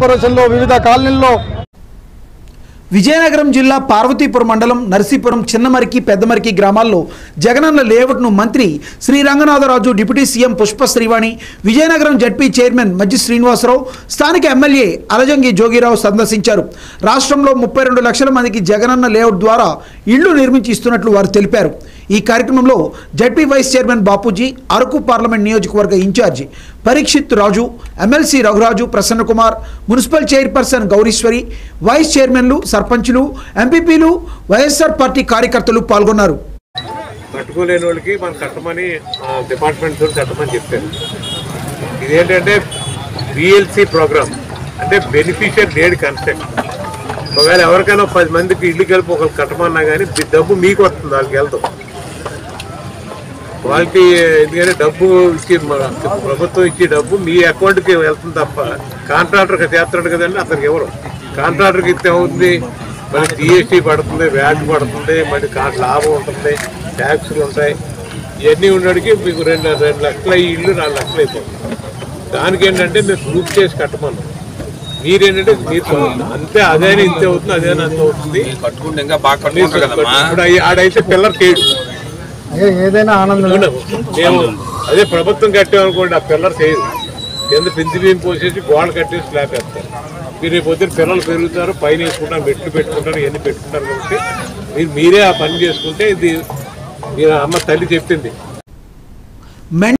కార్పొరేషన్లో వివిధ కాలనీల్లో విజయనగరం జిల్లా పార్వతీపురం మండలం నర్సీపురం చిన్నమరికి పెద్దమరికి గ్రామాల్లో జగనన్న లేఅవుట్ను మంత్రి Sri Ranganatharaju deputy CM Pushpa Srivani Vizianagaram ZP chairman Majji Srinivasarao స్థానిక ఎమ్మెల్యే అలజంగి జోగిరావు సందర్శించారు రాష్ట్రంలో ముప్పై రెండు లక్షల మందికి జగనన్న లేఅవుట్ ద్వారా ఇళ్లు నిర్మించి ఇస్తున్నట్లు వారు తెలిపారు ఈ కార్యక్రమంలో ZP vice chairman Bapuji Araku parliament నియోజకవర్గ incharge Parikshit Raju MLC Raghuraju Prasannakumar municipal chairperson Gowriswari vice చైర్మన్లు సర్పంచులు ఎంపీపీలు వైఎస్ఆర్ పార్టీ కార్యకర్తలు పాల్గొన్నారు కట్టుకోలేని వాళ్ళకి మనం కట్టమని ఆ, డిపార్ట్మెంట్ తోటి కట్టమని చెప్పారు ఇదేంటంటే బిఎల్సి ప్రోగ్రామ్ అంటే బెనిఫిషియర్ డేడ్ కన్స్ట్రక్ట్ ఒకవేళ ఎవరికైనా ఒక పది మందికి ఇల్లు కలిపి ఒకరు కట్టమన్నా కానీ డబ్బు మీకు వస్తుంది వాళ్ళకి వెళ్తాం వాళ్ళకి ఎందుకంటే డబ్బు ఇచ్చి మన ప్రభుత్వం ఇచ్చే డబ్బు మీ అకౌంట్కి వెళ్తుంది తప్ప కాంట్రాక్టర్కి చేస్తాడు కదండి అతనికి ఎవరు కాంట్రాక్టర్కి ఇస్తే అవుతుంది మళ్ళీ జిఎస్టీ పడుతుంది వ్యాట్ పడుతుంది మళ్ళీ కా- లాభం ఉంటుంది ట్యాక్స్లు ఉంటాయి ఇవన్నీ ఉండడానికి మీకు రెండు రెండు లక్షల ఈ ఇల్లు నాలుగు లక్షలు అయిపోతుంది దానికి ఏంటంటే మేము ప్రూఫ్ చేసి కట్టమన్నాం మీరేంటంటే మీరు అంతే అదేనా ఇంతే అవుతుంది అదేనా అంత అవుతుంది కట్టుకుంటే ఇంకా బాగా మీరు కట్టుకుంటారు కదమ్మా ఇప్పుడు అయి- ఆడైతే పిల్లర్ చేయడు ఏ- ఏదైనా ఆనందం అవును. మేము అదే ప్రభుత్వం కట్టామనుకోండి ఆ పిల్లర్ చేయదు కింద పెంచి బియ్యం పోసేసి గోడ కట్టేసి స్లాబ్ వేస్తారు మీరు రేపు పొద్దున్న పిల్లలు పెరుగుతారు పైన వేసుకుంటారు మెట్లు పెట్టుకుంటారు ఇవన్నీ పెట్టుకుంటారు కాబట్టి మీరు మీరే ఆ పని చేసుకుంటే ఇది మీరు అమ్మ తల్లి చెప్పింది మెన్